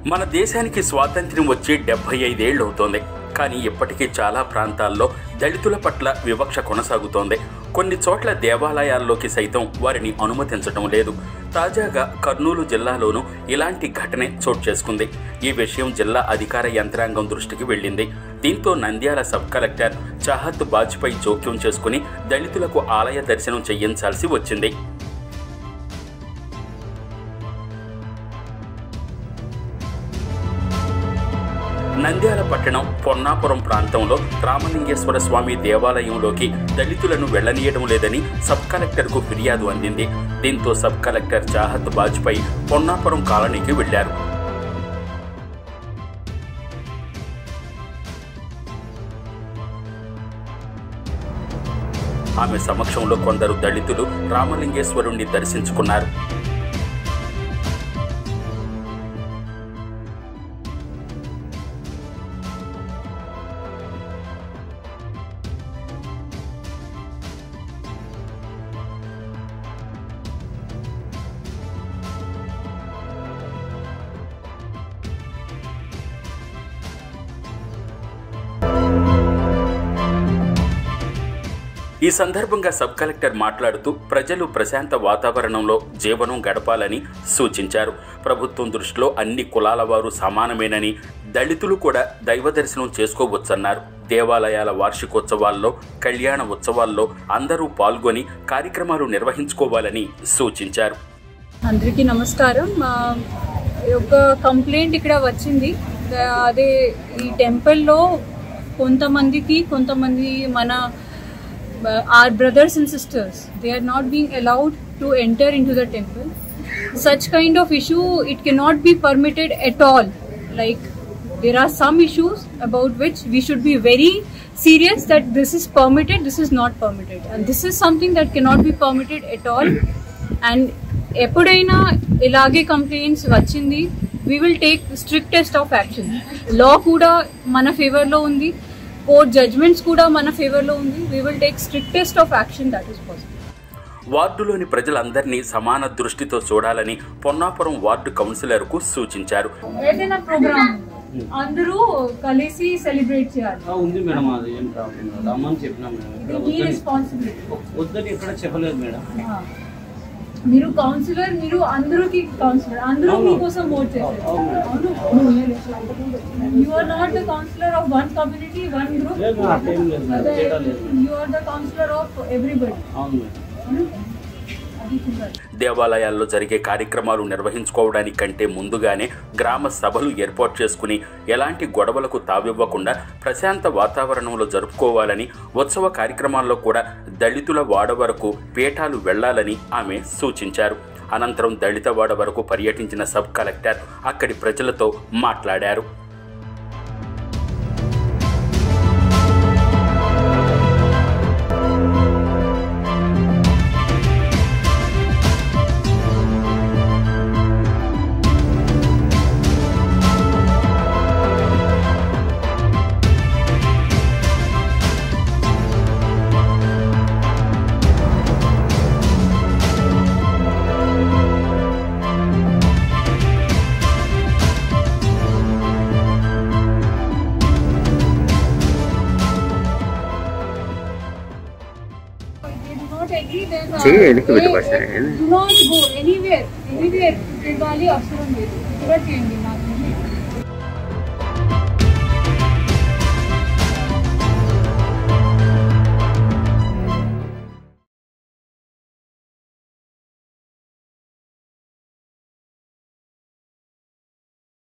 మన దేశానికి స్వాతంత్ర్యం వచ్చి డెబ్బై ఐదేళ్లు అవుతోంది కానీ ఇప్పటికీ చాలా ప్రాంతాల్లో దళితుల పట్ల వివక్ష కొనసాగుతోంది కొన్ని చోట్ల దేవాలయాల్లోకి సైతం వారిని అనుమతించడం లేదు తాజాగా కర్నూలు జిల్లాలోనూ ఇలాంటి ఘటనే చోటు చేసుకుంది ఈ విషయం జిల్లా అధికార యంత్రాంగం దృష్టికి వెళ్ళింది దీంతో నంద్యాల సబ్ కలెక్టర్ చాహత్ బాజ్పై జోక్యం చేసుకుని దళితులకు ఆలయ దర్శనం చేయించాల్సి వచ్చింది నంద్యాల పట్టణం పొన్నాపురం ప్రాంతంలో రామలింగేశ్వర స్వామి దేవాలయంలోకి దళితులను వెళ్లనీయడం లేదని సబ్ కలెక్టర్కు ఫిర్యాదు అందింది దీంతో సబ్ కలెక్టర్ చాహత్ బాజ్పై పొన్నాపురం కాలనీకి వెళ్లారు ఆమె సమక్షంలో కొందరు దళితులు రామలింగేశ్వరుణ్ణి దర్శించుకున్నారు ఈ సందర్భంగా సబ్ కలెక్టర్ మాట్లాడుతూ ప్రజలు ప్రశాంత వాతావరణంలో జీవనం గడపాలని సూచించారు ప్రభుత్వం దృష్టిలో అన్ని కులాల వారు సమానమేనని దళితులు కూడా దైవ దర్శనం చేసుకోవచ్చన్నారు దేవాలయాల వార్షికోత్సవాల్లో కళ్యాణ ఉత్సవాల్లో అందరూ పాల్గొని కార్యక్రమాలు నిర్వహించుకోవాలని సూచించారు అందరికీ నమస్కారం ఆ, ఒక కంప్లైంట్ ఇక్కడ వచ్చింది ఆ, అదే ఈ టెంపుల్లో కొంతమందికి కొంతమంది మన our brothers and sisters they are not being allowed to enter into the temple such kind of issue it cannot be permitted at all like there are some issues about which we should be very serious that this is permitted this is not permitted and this is something that cannot be permitted at all and ఎప్పుడైనా ఇలాగే complaints వచ్చింది we will take strictest of action law కూడా మన ఫేవర్లో ఉంది court judgements కూడా మన ఫేవర్లో ఉంది we will take strictest of action that is possible వార్డులోని ప్రజలందరినీ సమాన దృష్టితో చూడాలని పొన్నాపురం వార్డు కౌన్సిలర్కు సూచించారు ఏదైనా ప్రోగ్రామ్ అందరూ కలిసి సెలబ్రేట్ చేయాలి ఆ, ఉంది మేడం అది ఏం ప్రాబ్లం లేదు రమ్మని చెప్పినాం మేడం ఇక్కడ ఇది మీ వద్దని రెస్పాన్సిబిలిటీ వద్దని ఎక్కడ చెప్పలేదు మేడం మీరు కౌన్సిలర్ మీరు అందరికి కౌన్సిలర్ అందరూ అవును. మీకోసం ఓట్ చేశారు అవును. You are not the councillor of one community one group లేదు మేడం అట్లా ఏం లేదు మేడం తేడా లేదు you are the councillor of everybody అవును మేడం అది చూడాలి దేవాలయాల్లో జరిగే కార్యక్రమాలు నిర్వహించుకోవడానికంటే ముందుగానే గ్రామ సభలు ఏర్పాటు చేసుకుని ఎలాంటి గొడవలకు తావివ్వకుండా ప్రశాంత వాతావరణంలో జరుపుకోవాలని ఉత్సవ కార్యక్రమాల్లో కూడా దళితుల వాడ వరకు పీఠాలు వెళ్లాలని ఆమె సూచించారు అనంతరం దళిత వాడ వరకు పర్యటించిన సబ్ కలెక్టర్ అక్కడి ప్రజలతో మాట్లాడారు They do not agree, then, uh, చెయ్యి వెనక్కి they- పెట్టు first. do not go anywhere, anywhere తిరగాలి అవసరం లేదు ఇక్కడ చేయండి నా